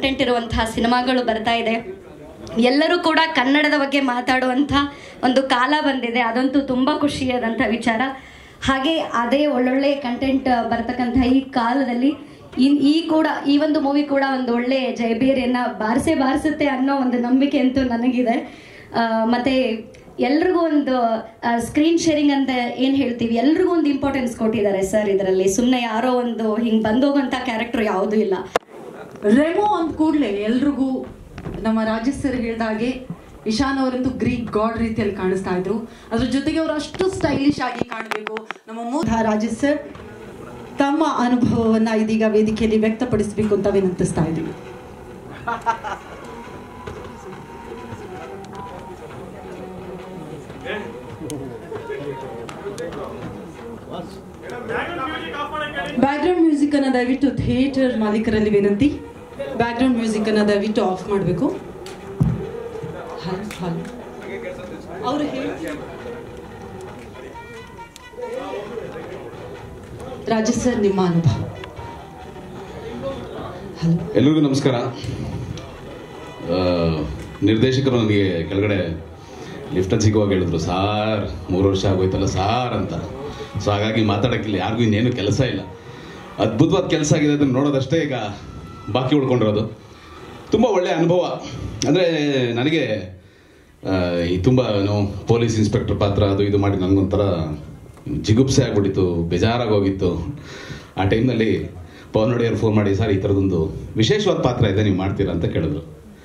content ಇರುವಂತಹ ಸಿನಿಮಾಗಳು ಬರ್ತಾ ಇದೆ ಎಲ್ಲರೂ ಕೂಡ ಕನ್ನಡದ ಬಗ್ಗೆ ಮಾತಾಡುವಂಥ ಒಂದು ಕಾಲ ಬಂದಿದೆ ಅದಂತೂ ತುಂಬ ಖುಷಿಯಾದಂಥ ವಿಚಾರ ಹಾಗೆ ಅದೇ ಒಳ್ಳೊಳ್ಳೆ ಕಂಟೆಂಟ್ ಬರ್ತಕ್ಕಂಥ ಈ ಕಾಲದಲ್ಲಿ ಇನ್ ಈ ಕೂಡ ಈ ಒಂದು ಮೂವಿ ಕೂಡ ಒಂದು ಒಳ್ಳೆ ಜಯಬೇರಿಯನ್ನ ಬಾರಿಸೇ ಬಾರಿಸುತ್ತೆ ಅನ್ನೋ ಒಂದು ನಂಬಿಕೆ ಅಂತೂ ನನಗಿದೆ ಆ, ಮತ್ತೆ ಎಲ್ರಿಗೂ ಒಂದು ಸ್ಕ್ರೀನ್ ಶೇರಿಂಗ್ ಅಂತ ಏನ್ ಹೇಳ್ತೀವಿ ಎಲ್ರಿಗೂ ಒಂದು ಇಂಪಾರ್ಟೆನ್ಸ್ ಕೊಟ್ಟಿದ್ದಾರೆ ಸರ್ ಇದರಲ್ಲಿ ಸುಮ್ಮನೆ ಯಾರೋ ಒಂದು ಹಿಂಗ್ ಬಂದೋಗಂತ ಕ್ಯಾರೆಕ್ಟರ್ ಯಾವುದೂ ಇಲ್ಲ ರೆಮೋ ಅಂದ ಕೂಡಲೇ ಎಲ್ರಿಗೂ ನಮ್ಮ ರಾಜೇಶ್ ಸರ್ ಹೇಳಿದ ಹಾಗೆ ಇಶಾನ್ ಅವರಂತೂ ಗ್ರೀಕ್ ಗಾಡ್ ರೀತಿಯಲ್ಲಿ ಕಾಣಿಸ್ತಾ ಇದ್ರು ಅದ್ರ ಜೊತೆಗೆ ಅವರು ಅಷ್ಟು ಸ್ಟೈಲಿಶ್ ಆಗಿ ಕಾಣಬೇಕು ನಮ್ಮ ಮೂಲ ರಾಜೇಶ್ ಸರ್ ತಮ್ಮ ಅನುಭವವನ್ನ ಇದೀಗ ವೇದಿಕೆಯಲ್ಲಿ ವ್ಯಕ್ತಪಡಿಸಬೇಕು ಅಂತ ವಿನಂತಿಸ್ತಾ ಇದ್ದೀವಿ ಬ್ಯಾಕ್ಗ್ರೌಂಡ್ ಮ್ಯೂಸಿಕ್ ಅನ್ನ ದಯವಿಟ್ಟು ಥಿಯೇಟರ್ ಮಾಲೀಕರಲ್ಲಿ ವಿನಂತಿ ಬ್ಯಾಕ್ಗ್ರೌಂಡ್ ಮ್ಯೂಸಿಕ್ ಅನ್ನ ದಯವಿಟ್ಟು ಆಫ್ ಮಾಡಬೇಕು ಅವರು ರಾಜೇಶ್ ಸರ್ ನಿಮ್ಮ ಅನುಭವ ಹಲೋ ಎಲ್ರಿಗೂ ನಮಸ್ಕಾರ ಆ, ನಿರ್ದೇಶಕರು ನನಗೆ ಕೆಳಗಡೆ ಲಿಫ್ಟಲ್ಲಿ ಸಿಗುವಾಗ ಹೇಳಿದ್ರು ಸಾರ್ ಮೂರು ವರ್ಷ ಆಗೋಯ್ತಲ್ಲ ಸಾರ್ ಅಂತ ಸೊ ಹಾಗಾಗಿ ಮಾತಾಡೋಕ್ಕಿಲ್ಲ ಯಾರಿಗೂ ಇನ್ನೇನು ಕೆಲಸ ಇಲ್ಲ ಅದ್ಭುತವಾದ ಕೆಲಸ ಆಗಿದೆ ಅದನ್ನು ನೋಡೋದಷ್ಟೇ ಈಗ ಬಾಕಿ ಉಳ್ಕೊಂಡಿರೋದು ತುಂಬ ಒಳ್ಳೆಯ ಅನುಭವ ಅಂದರೆ ನನಗೆ ಆ, ಈ ತುಂಬ ಏನೋ ಪೊಲೀಸ್ ಇನ್ಸ್ಪೆಕ್ಟರ್ ಪಾತ್ರ ಅದು ಇದು ಮಾಡಿ ನನಗೊಂಥರ ಜಿಗುಪ್ಸೆ ಆಗ್ಬಿಟ್ಟಿತ್ತು ಬೇಜಾರಾಗೋಗಿತ್ತು ಆ ಟೈಮ್ನಲ್ಲಿ ಪವನ್ ಒಡೆಯರ್ ಫೋನ್ ಮಾಡಿ ಸರ್ ಈ ಥರದೊಂದು ವಿಶೇಷವಾದ ಪಾತ್ರ ಇದೆ ನೀವು ಮಾಡ್ತೀರಾ ಅಂತ ಕೇಳಿದ್ರು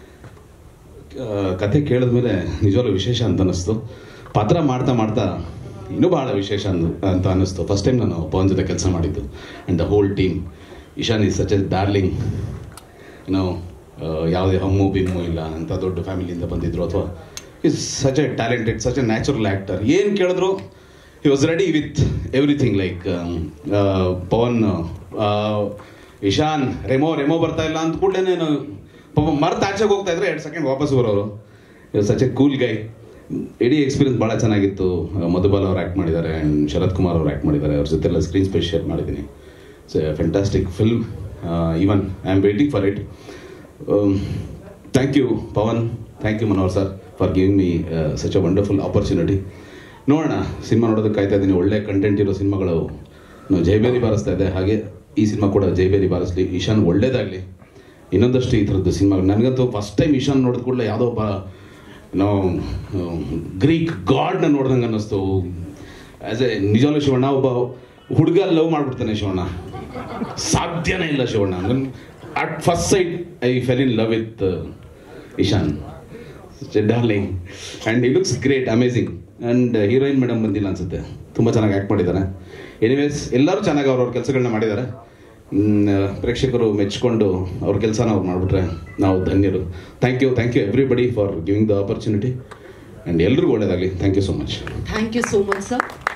ಆ, ಕತೆ ಕೇಳಿದ್ಮೇಲೆ ನಿಜವಾಗ್ಲೂ ವಿಶೇಷ ಅಂತ ಅನ್ನಿಸ್ತು ಪಾತ್ರ ಮಾಡ್ತಾ ಮಾಡ್ತಾ ಇನ್ನೂ ಬಹಳ ವಿಶೇಷ ಅಂದು ಅಂತ ಅನ್ನಿಸ್ತು ಫಸ್ಟ್ ಟೈಮ್ ನಾನು ಪವನ್ ಜೊತೆ ಕೆಲಸ ಮಾಡಿದ್ದು and the whole team Ishan is such a darling ಏನೋ ಯಾವುದೇ ಹಮ್ಮು ಬಿಮ್ಮು ಇಲ್ಲ ಅಂತ ದೊಡ್ಡ ಫ್ಯಾಮಿಲಿಯಿಂದ ಬಂದಿದ್ರು ಅಥವಾ is such a talented such a natural actor ಏನು ಕೇಳಿದ್ರು he was ready with everything like Pavan ಆ, ಇಶಾನ್ ರೆಮೋ ರೆಮೋ ಬರ್ತಾ ಇಲ್ಲ ಅಂದ ಕೂಡಲೇ ಪಾಪ ಮರ್ತ ಆಚೆಗೆ ಹೋಗ್ತಾ ಇದ್ರೆ ಎರಡು ಸೆಕೆಂಡ್ ವಾಪಸ್ ಬರೋರು ಸಚ್ ಎ ಕೂಲ್ ಗೈ ಇಡೀ ಎಕ್ಸ್ಪೀರಿಯನ್ಸ್ ಭಾಳ ಚೆನ್ನಾಗಿತ್ತು ಮಧುಬಾಲ್ ಅವ್ರು ಆ್ಯಕ್ಟ್ ಮಾಡಿದ್ದಾರೆ ಆ್ಯಂಡ್ ಶರತ್ ಕುಮಾರ್ ಅವ್ರು ಆ್ಯಕ್ಟ್ ಮಾಡಿದ್ದಾರೆ ಅವ್ರ ಜೊತೆಲ್ಲ ಸ್ಕ್ರೀನ್ ಸ್ಪೇಸ್ ಶೇರ್ ಮಾಡಿದ್ದೀನಿ so fantastic film even I am waiting for it thank you Pavan thank you Manohar sir for giving me such a wonderful opportunity ನೋಡೋಣ ಸಿನಿಮಾ ನೋಡೋದಕ್ಕೆ ಕಾಯ್ತಾ ಇದ್ದೀನಿ ಒಳ್ಳೆ ಕಂಟೆಂಟ್ ಇರೋ ಸಿನಿಮಾಗಳು ನಾವು ಜೈಬೇರಿ ಬಾರಿಸ್ತಾ ಇದೆ ಹಾಗೆ ಈ ಸಿನಿಮಾ ಕೂಡ ಜೈಬೇರಿ ಬಾರಿಸ್ಲಿ ಈಶಾನ್ ಒಳ್ಳೇದಾಗಲಿ ಇನ್ನೊಂದಷ್ಟು ಈ ಥರದ್ದು ಸಿನಿಮಾಗಳು ನನಗಂತೂ ಫಸ್ಟ್ ಟೈಮ್ ಈಶಾನ್ ನೋಡಿದ ಕೂಡಲೇ ಯಾವುದೋ ಒಬ್ಬ ನಾವು ಗ್ರೀಕ್ ಗಾಡ್ನ ನೋಡ್ದಂಗೆ ಅನ್ನಿಸ್ತು ಆ್ಯಸ್ ಎ ನಿಜವಾಗ್ಲೂ ಶಿವಣ್ಣ ಒಬ್ಬ ಹುಡುಗ ಲವ್ ಮಾಡ್ಬಿಡ್ತಾನೆ ಶಿವಣ್ಣ ಸಾಧ್ಯನೇ ಇಲ್ಲ Shivanna at first sight I fell in love with Ishan darling and he looks great amazing and heroine madam ಬಂದಿಲ್ಲ ಅನ್ಸುತ್ತೆ ತುಂಬ ಚೆನ್ನಾಗಿ ಆ್ಯಕ್ಟ್ ಮಾಡಿದ್ದಾರೆ ಎನಿವೇಸ್ ಎಲ್ಲರೂ ಚೆನ್ನಾಗಿ ಅವ್ರವ್ರ ಕೆಲಸಗಳನ್ನ ಮಾಡಿದ್ದಾರೆ ಮ್, ಪ್ರೇಕ್ಷಕರು ಮೆಚ್ಕೊಂಡು ಅವ್ರ ಕೆಲಸನ ಅವ್ರು ಮಾಡಿಬಿಟ್ರೆ ನಾವು ಧನ್ಯರು thank you thank you everybody for giving the opportunity and ಎಲ್ರಿಗೂ ಒಳ್ಳೇದಾಗಲಿ thank you so much thank you so much sir